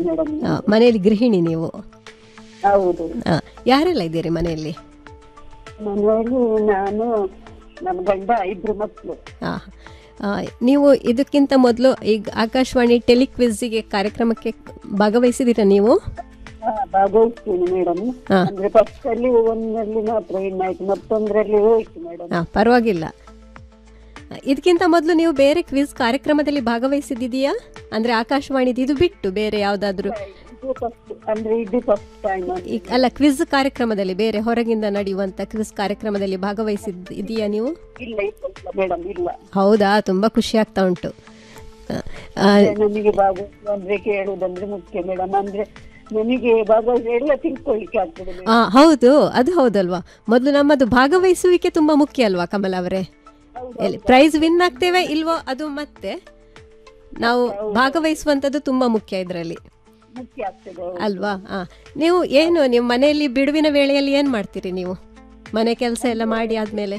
Madam ಆ, ಮನೆಯಲ್ಲಿ ಗೃಹಿಣಿ ನೀವು ಹೌದು ಆ, ಯಾರೆಲ್ಲ ಇದ್ದೀರಿ ಮನೆಯಲ್ಲಿ ಮನೆಯಲ್ಲಿ ನಾನು ನನ್ನ ಗಂಡ ಇಬ್ರು ಮಕ್ಕಳು ಆ, ಆ, ನೀವು ಇದಕ್ಕಿಂತ ಮೊದಲು ಈಗ ಆಕಾಶವಾಣಿ ಟೆಲಿಕ್ವಿಜ್ಗೆ ಕಾರ್ಯಕ್ರಮಕ್ಕೆ ಭಾಗವಹಿಸಿದ್ದೀರಾ ನೀವು ಭಾಗವಹಿಸ್ತೀನಿ ಮೇಡಮ್ ಹಾ. ಅಂದ್ರೆ ಫಸ್ಟ್ ಅಲ್ಲಿ ಒಂದಲ್ಲಿ ಮಾತ್ರ ಹೆಣ್ಣಾಯ್ತು ಮತ್ತೊಂದ್ರಲ್ಲಿ ಹೋಯ್ತು ಮೇಡಮ್ ಹಾಂ ಪರವಾಗಿಲ್ಲ ಇದಕ್ಕಿಂತ ಮೊದಲು ನೀವು ಬೇರೆ ಕ್ವಿಜ್ ಕಾರ್ಯಕ್ರಮದಲ್ಲಿ ಭಾಗವಹಿಸಿದ್ದೀಯಾ ಅಂದರೆ ಆಕಾಶವಾಣಿದು ಇದು ಬಿಟ್ಟು ಬೇರೆ ಯಾವುದಾದ್ರೂ ಇದು ಫಸ್ಟ್ ಅಂದ್ರೆ ಇದು ಫಸ್ಟ್ ಟೈಮ್ ಈ- ಅಲ್ಲ ಕ್ವಿಜ್ ಕಾರ್ಯಕ್ರಮದಲ್ಲಿ ಬೇರೆ ಹೊರಗಿಂದ ನಡೆಯುವಂಥ ಕ್ವಿಜ್ ಕಾರ್ಯಕ್ರಮದಲ್ಲಿ ಭಾಗವಹಿಸಿದ್ ಇದೆಯಾ ನೀವು ಇಲ್ಲ ಇಲ್ಲ ಮೇಡಮ್ ಇಲ್ಲ ಹೌದಾ ತುಂಬ ಖುಷಿ ಆಗ್ತಾ ಉಂಟು ಆ, ಆ, ನಮಗೆ ಭಾಗವಹಿಸುವ ಅಂದ್ರೆ ಕೇಳುವುದಂದ್ರೆ ಮುಖ್ಯ ಮೇಡಮ್ ಅಂದ್ರೆ ನಮಗೆ ಭಾಗವಹಿಸಿ ಎಲ್ಲ ತಿಳ್ಕೊಳ್ಳಿಕ್ಕೆ ಆಗ್ತದೆ madam. ಆ, ಹೌದು ಅದು ಹೌದಲ್ವಾ ಮೊದಲು ನಮ್ಮದು ಭಾಗವಹಿಸುವಿಕೆ ತುಂಬ ಮುಖ್ಯ ಅಲ್ವಾ ಕಮಲ್ ಅವರೇ ಎಲ್ಲಿ ಪ್ರೈಸ್ ವಿನ್ ಆಗ್ತೇವೆ ಇಲ್ವೋ ಅದು ಮತ್ತೆ ನಾವು ಭಾಗವಹಿಸುವಂಥದ್ದು ತುಂಬ ಮುಖ್ಯ ಇದರಲ್ಲಿ ಮುಖ್ಯ ಆಗ್ತದೆ ಅಲ್ವಾ ಆ, ನೀವು ಏನು ನೀವು ಮನೆಯಲ್ಲಿ ಬಿಡುವಿನ ವೇಳೆಯಲ್ಲಿ ಏನು ಮಾಡ್ತೀರಿ ನೀವು ಮನೆ ಕೆಲಸ ಎಲ್ಲ ಮಾಡಿ ಆದಮೇಲೆ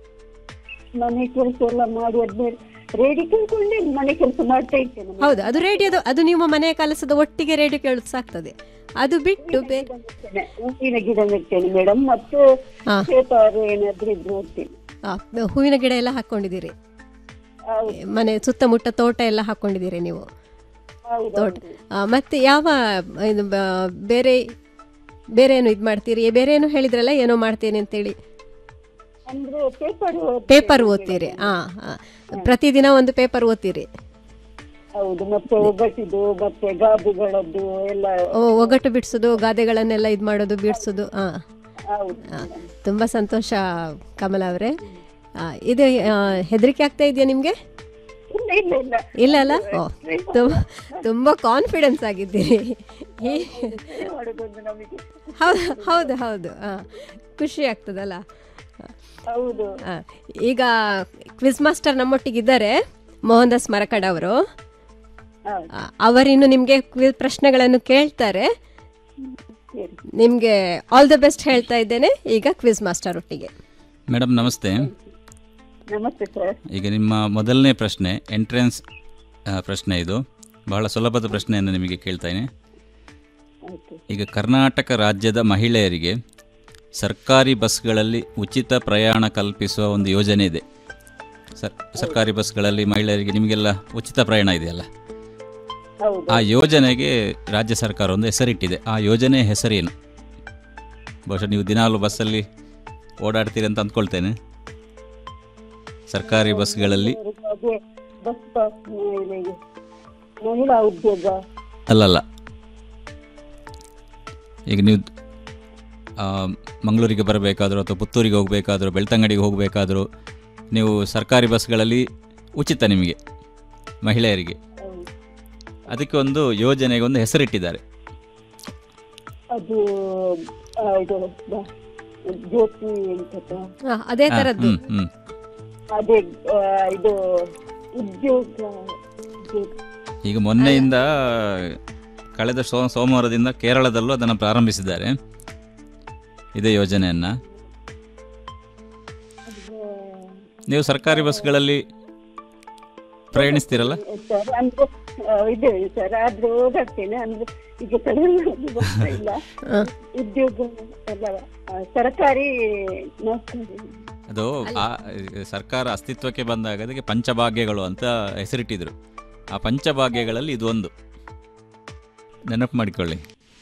ಮನೆ ಕೆಲಸ ಎಲ್ಲ ಮಾಡಿ ಆದ್ಮೇಲೆ ರೇಡಿ ಕೇಳ್ಕೊಂಡೆ ಮನೆ ಕೆಲಸ ಮಾಡ್ತಾ ಇರ್ತೇನೆ madam. ಹೌದು ಅದು ರೇಡಿಯೋದು ಅದು ನಿಮ್ಮ ಮನೆಯ ಕೆಲಸದ ಒಟ್ಟಿಗೆ ರೇಡಿಯೋ ಕೇಳೋದು ಸಾಕ್ತದೆ ಅದು ಬಿಟ್ಟು ಬೇ ಗಿಡ ನೆಡ್ತೇನೆ. ಹೂವಿನ ಗಿಡ ನೆಡ್ತೇನೆ ಮೇಡಮ್ ಮತ್ತು ಹಾ. ಪೇಪರ್ ಏನಾದ್ರೂ ಇದ್ರೆ ಓದ್ತೇನೆ ಆ, ಹೂವಿನ ಗಿಡ ಎಲ್ಲ ಹಾಕ್ಕೊಂಡಿದ್ದೀರಿ ಹೌದು ಮನೆ ಸುತ್ತಮುತ್ತ ತೋಟ ಎಲ್ಲ ಹಾಕ್ಕೊಂಡಿದ್ದೀರಿ ನೀವು ಹೌದು ತೋಟ ಆ, ಮತ್ತೆ ಯಾವ ಇದು ಬ- ಬೇರೆ ಬೇರೆ ಏನು ಇದು ಮಾಡ್ತೀರಿ ಬೇರೆ ಏನು ಹೇಳಿದ್ರಲ್ಲ ಏನೋ ಮಾಡ್ತೇನೆ ಅಂತೇಳಿ ಅಂದ್ರೆ ಪೇಪರ್ ಪೇಪರ್ ಓದ್ತೀರಿ ಆ ಆ. ಪ್ರತಿದಿನ ಒಂದು ಪೇಪರ್ ಓದ್ತೀರಿ ಹೌದು ಮತ್ತೆ ಒಗ್ಗಟ್ಟಿದು ಮತ್ತೆ ಗಾಬುಗಳದ್ದು ಎಲ್ಲ ಓ ಒಗಟು ಬಿಡಿಸೋದು ಗಾದೆಗಳನ್ನೆಲ್ಲ ಇದು ಮಾಡೋದು ಬಿಡಿಸೋದು ಹಾಂ ಹೌದು ತುಂಬ ಸಂತೋಷ ಕಮಲ ಅವರೇ ಇದು ಆ, ಹೆದರಿಕೆ ಆಗ್ತಾ ಇದೆಯಾ ನಿಮಗೆ ಇಲ್ಲ ಇಲ್ಲ ಇಲ್ಲ ಇಲ್ಲ ಅಲ್ಲ ಓ ತುಂಬ ತುಂಬ ಕಾನ್ಫಿಡೆನ್ಸ್ ಆಗಿದ್ದೀರಿ ಈ ಏನ್ ಮಾಡೋದೊಂದು ನಮಗೆ ಹೌದು ಹೌದು ಹೌದು ಹಾಂ ಖುಷಿ ಆಗ್ತದಲ್ಲ ಹೌದು ಆ, ಈಗ ಕ್ವಿಜ್ ಮಾಸ್ಟರ್ ನಮ್ಮೊಟ್ಟಿಗಿದ್ದಾರೆ ಮೋಹನ್ ದಾಸ್ ಮರಕಡ್ ಅವರು ಹೌದು ಆ, ಅವರಿನ್ನು ನಿಮಗೆ ಕ್ವಿಜ್ ಪ್ರಶ್ನೆಗಳನ್ನು ಕೇಳ್ತಾರೆ ಸರಿ ನಿಮಗೆ ಆಲ್ ದ ಬೆಸ್ಟ್ ಹೇಳ್ತಾ ಇದ್ದೇನೆ ಈಗ ಕ್ವಿಜ್ ಮಾಸ್ಟರ್ ಒಟ್ಟಿಗೆ ಮೇಡಮ್ ನಮಸ್ತೆ ನಮಸ್ತೆ ಸರ್ ಈಗ ನಿಮ್ಮ ಮೊದಲನೇ ಪ್ರಶ್ನೆ ಎಂಟ್ರೆನ್ಸ್ ಪ್ರಶ್ನೆ ಇದು ಬಹಳ ಸುಲಭದ ಪ್ರಶ್ನೆಯನ್ನು ನಿಮಗೆ ಕೇಳ್ತಾನೆ ಆಯ್ತು ಈಗ ಕರ್ನಾಟಕ ರಾಜ್ಯದ ಮಹಿಳೆಯರಿಗೆ ಸರ್ಕಾರಿ ಬಸ್ಗಳಲ್ಲಿ ಉಚಿತ ಪ್ರಯಾಣ ಕಲ್ಪಿಸುವ ಒಂದು ಯೋಜನೆ ಇದೆ ಸರ್ ಸರ್ಕಾರಿ ಬಸ್ಗಳಲ್ಲಿ ಮಹಿಳೆಯರಿಗೆ ನಿಮಗೆಲ್ಲ ಉಚಿತ ಪ್ರಯಾಣ ಇದೆಯಲ್ಲ ಹೌದು ಆ ಯೋಜನೆಗೆ ರಾಜ್ಯ ಸರ್ಕಾರ ಒಂದು ಹೆಸರಿಟ್ಟಿದೆ ಆ ಯೋಜನೆ ಹೆಸರೇನು ಬಹುಶಃ ನೀವು ದಿನಾಲು ಬಸ್ಸಲ್ಲಿ ಓಡಾಡ್ತೀರಿ ಅಂತ ಅಂದ್ಕೊಳ್ತೇನೆ ಸರ್ಕಾರಿ ಬಸ್ಗಳಲ್ಲಿ ಅದೇ ಬಸ್ ಪಾಸ್ ಮಹಿಳೆಗೆ ಮಹಿಳಾ ಉದ್ಯೋಗ ಅಲ್ಲಲ್ಲ ಈಗ ನೀವು ಆ, ಮಂಗಳೂರಿಗೆ ಬರಬೇಕಾದ್ರೂ ಅಥವಾ ಪುತ್ತೂರಿಗೆ ಹೋಗಬೇಕಾದ್ರೂ ಬೆಳ್ತಂಗಡಿಗೆ ಹೋಗಬೇಕಾದ್ರೂ ನೀವು ಸರ್ಕಾರಿ ಬಸ್ಗಳಲ್ಲಿ ಉಚಿತ ನಿಮಗೆ ಮಹಿಳೆಯರಿಗೆ ಹೌದು. ಅದಕ್ಕೆ ಒಂದು ಯೋಜನೆಗೆ ಒಂದು ಹೆಸರಿಟ್ಟಿದ್ದಾರೆ ಅದು ಆ, ಇದು ಬ- ಜ್ಯೋತಿ ಎಂತದ ಆ, ಅದೇ ಥರದ್ದು ಹ್ಮ್ ಹ್ಮ್ ಅದೇ ಆ, ಇದು ಉದ್ಯೋಗ ಉದ್ಯೋಗ. ಈಗ ಮೊನ್ನೆಯಿಂದ ಕಳೆದ ಸೋ ಸೋಮವಾರದಿಂದ ಕೇರಳದಲ್ಲೂ ಅದನ್ನು ಪ್ರಾರಂಭಿಸಿದ್ದಾರೆ ಇದೇ ಯೋಜನೆಯನ್ನು ನೀವು ಸರ್ಕಾರಿ ಬಸ್ಗಳಲ್ಲಿ ಪ್ರಯಾಣಿಸ್ತೀರಲ್ಲ ಸರ್ ಅಂದ್ರೆ ಆ, ಇದೆ ಸರ್ ಆದ್ರೆ ಓಡಾಡ್ತೇನೆ ಅಂದ್ರೆ ಈಗ ತಮಿಳುನಾಡು ಬರ್ತಾ ಇಲ್ಲ ಆ, ಉದ್ಯೋಗ ಎಲ್ಲ ಆ, ಸರ್ಕಾರಿ ನೌಕರಿ ಅದು ಆ ಸರ್ಕಾರ ಅಸ್ತಿತ್ವಕ್ಕೆ ಬಂದಾಗ ಅದಕ್ಕೆ ಪಂಚಭಾಗ್ಯಗಳು ಅಂತ ಹೆಸರಿಟ್ಟಿದ್ರು ಆ ಪಂಚಭಾಗ್ಯಗಳಲ್ಲಿ ಇದೊಂದು ನೆನಪು ಮಾಡಿಕೊಳ್ಳಿ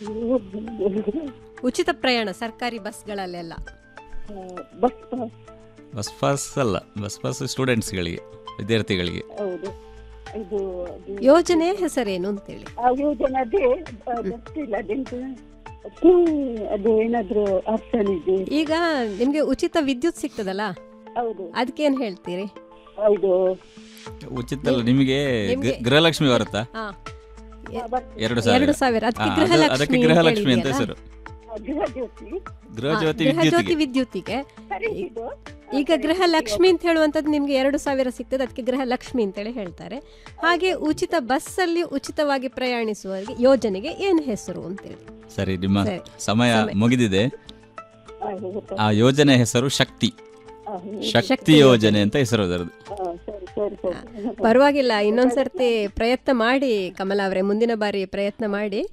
ಉಚಿತ ಪ್ರಯಾಣ ಸರ್ಕಾರಿ ಬಸ್ಗಳಲ್ಲೆಲ್ಲ ಬಸ್ ಪಾಸ್ ಬಸ್ ಪಾಸ್ ಅಲ್ಲ ಬಸ್ ಪಾಸ್ ಸ್ಟೂಡೆಂಟ್ಸ್ಗಳಿಗೆ ವಿದ್ಯಾರ್ಥಿಗಳಿಗೆ ಹೌದು ಇದು ಅದು ಯೋಜನೆಯ ಹೆಸರೇನು ಅಂತೇಳಿ ಆ ಯೋಜನೆ ಅದೇ ಆ, ಗೊತ್ತಿಲ್ಲ ಅದೆಂತ ಹ್ಮ್, ಅದು ಏನಾದ್ರು ಆಪ್ಷನ್ ಇದೆ ಈಗ ನಿಮಗೆ ಉಚಿತ ವಿದ್ಯುತ್ ಸಿಗ್ತದಲ್ಲ ಹೌದು ಅದಕ್ಕೇನು ಹೇಳ್ತೀರಿ ಹೌದು ಉಚಿತ ಅಲ್ಲ ನಿಮಗೆ ನಿಮ್ಗೆ- ಗೃಹಲಕ್ಷ್ಮಿ ಬರುತ್ತಾ ಹಾ ಆ, ಬಸ್- ಎರಡು ಎರಡು ಸಾವಿರ ಸಾವಿರ ಅದಕ್ಕೆ ಹಾ, ಅದು- ಗೃಹಲಕ್ಷ್ಮಿ ಅದಕ್ಕೆ ಅಂತ ಗೃಹಲಕ್ಷ್ಮಿ ಅಂತ ಹೇಳಿದ್ಯಲ್ಲ? ಹೆಸರು ಆ, ಗೃಹ ಜ್ಯೋತಿ ಗೃಹಜ್ಯೋತಿ ಹಾ, ಗೃಹಜ್ಯೋತಿ ವಿದ್ಯುತ್ಗೆ ವಿದ್ಯುತ್ತಿಗೆ ಸರಿ ಇದು ಈಗ ಗೃಹಲಕ್ಷ್ಮಿ ಅಂತ ಹೇಳುವಂಥದ್ದು ನಿಮಗೆ ಎರಡು ಸಾವಿರ ಸಿಗ್ತದೆ ಅದಕ್ಕೆ ಗೃಹಲಕ್ಷ್ಮಿ ಅಂತೇಳಿ ಹೇಳ್ತಾರೆ ಹಾಗೆ ಉಚಿತ ಬಸ್ಸಲ್ಲಿ ಉಚಿತವಾಗಿ ಪ್ರಯಾಣಿಸುವವರಿಗೆ ಯೋಜನೆಗೆ ಏನು ಹೆಸರು ಅಂತೇಳಿ ಸರಿ ನಿಮ್ಮ ಸರಿ. ಸಮಯ ಸಮಯ. ಮುಗಿದಿದೆ ಆ, ಗೊತ್ತಾಯ್ತು. ಆ ಯೋಜನೆ ಹೆಸರು ಶಕ್ತಿ ಆ, ಹ್ಮ್. ಶಕ್ತಿ ಯೋಜನೆ ಅಂತ ಹೆಸರು ಅದರದ್ದು ಆ, ಸರಿ ಸರಿ ಸರಿ ಪರವಾಗಿಲ್ಲ ಇನ್ನೊಂದ್ಸರ್ತಿ ಪ್ರಯತ್ನ ಮಾಡಿ ಕಮಲ ಅವರೇ ಮುಂದಿನ ಬಾರಿ ಪ್ರಯತ್ನ ಮಾಡಿ